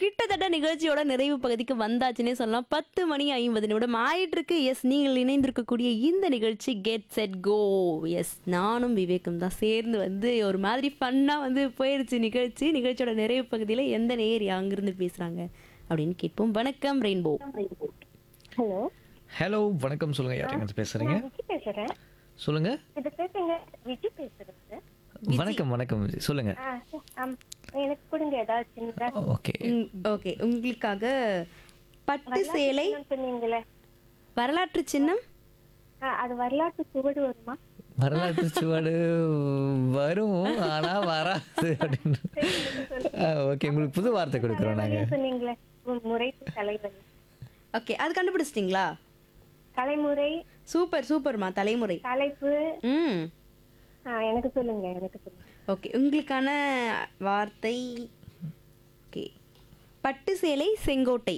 கிட்டத்தட்ட நிகழ்ச்சியோட நிறைவு பகுதிக்கு வந்தாச்சுன்னே சொல்லலாம் பத்து மணி ஐம்பது நிமிடம் ஆயிட்டு இருக்கு எஸ் நீங்கள் இணைந்திருக்கக்கூடிய இந்த நிகழ்ச்சி கெட் செட் கோ எஸ் நானும் விவேக்கும் தான் சேர்ந்து வந்து ஒரு மாதிரி ஃபன்னாக வந்து போயிருச்சு நிகழ்ச்சி நிகழ்ச்சியோட நிறைவு பகுதியில் எந்த நேர் அங்கிருந்து பேசுகிறாங்க அப்படின்னு கேட்போம் வணக்கம் ரெயின்போ ஹலோ ஹலோ வணக்கம் சொல்லுங்க யாருங்க பேசுறீங்க விஜி பேசுறேன் சொல்லுங்க இது பேசுங்க விஜி பேசுறேன் சார் வணக்கம் வணக்கம் சொல்லுங்க ஆ, ஆம். எனக்கு கொடுங்க ஏதாவது சின்னதா ஓகே ஓகே உங்களுக்காக பட்டு சேலை இன்னொன்னு சொன்னீங்களே வரலாற்று சின்னம் ஆ, அது வரலாற்று சுவடு வருமா வரலாற்று சுவடு வரும் ஆனா வராது அப்படின்னு ஓகே உங்களுக்கு புது வார்த்தை கொடுக்குறோம் நாங்க நீங்க சொன்னீங்களே உம், முறை தலைவலி ஓகே அது கண்டுபிடிச்சிட்டிங்களா தலைமுறை சூப்பர் சூப்பர்மா தலைமுறை தலைப்பு ம் ஆ, எனக்கு சொல்லுங்க எனக்கு சொல்லுங்க ஓகே உங்களுக்கான வார்த்தை ஓகே பட்டு சேலை செங்கோட்டை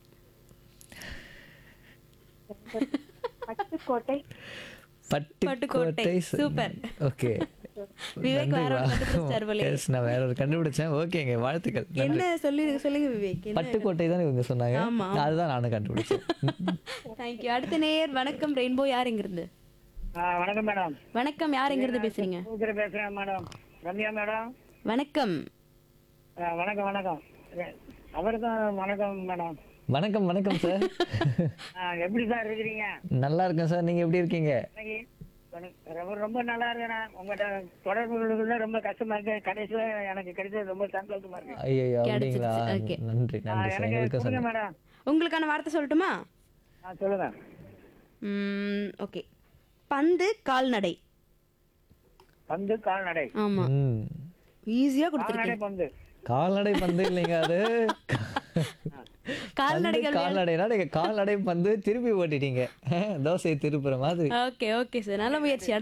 பட்டுக்கோட்டை பட்டுக்கோட்டை. பட்டுக்கோட்டை சூப்பர். ஓகே விவேக் வேற ஒரு கண்டுபிடிச்சாரு போலயே. நான் வேற ஒரு கண்டுபிடிச்சேன் ஓகேங்க வாழ்த்துக்கள் நன்றி. என்ன சொல்லி சொல்லுங்க விவேக் என்ன பட்டுக்கோட்டை தான் இவங்க சொன்னாங்க ஆமா. அதுதான் நானும் கண்டுபிடிச்சேன் தேங்க்யூ அடுத்த நேயர் வணக்கம் ரெயின்போ யார் இங்கிருந்து ஆ, வணக்கம் மேடம் வணக்கம் யார் இங்கிருந்து பேசுறீங்க பூக்கரை பேசுறேன் மேடம் ரம்யா மேடம் வணக்கம் ஆ, வணக்கம் வணக்கம் அவருக்கும் வணக்கம் மேடம் வணக்கம் வணக்கம் சார் ஆ, எப்படி சார் இருக்கிறீங்க நல்லா இருக்கேன் சார் நீங்க எப்படி இருக்கீங்க இன்னைக்கு எனக்கு ரொம்ப ரொம்ப நல்லா இருக்கேன் உங்கள்கிட்ட தொடர்பு கொள்வதுல ரொம்ப கஷ்டமா இருக்கு கடைசியில எனக்கு கிடைச்சது ரொம்ப சந்தோஷமா இருக்கு ஐயோ அப்படிங்களா Okay. நன்றி ஆ, நன்றி சார் எனக்கு எங்களுக்கும் சொல்லுங்க சொல்லுங்க மேடம் உங்களுக்கான வார்த்தை சொல்லட்டுமா ஆ சொல்லுங்க ஓகே பந்து கால்நடை பந்து கால்நடை ஆமா ம். ஈஸியா கால்நடை கொடுத்துருக்கேன் பந்து கால்நடை பந்து இல்லைங்க அது கால்நடைகள் பந்து கால்நடைனா நீங்க கால்நடை பந்து திருப்பி ஓட்டிட்டீங்க தோசையை திருப்புற மாதிரி ஓகே ஓகே சார் நல்ல முயற்சி அடுத்த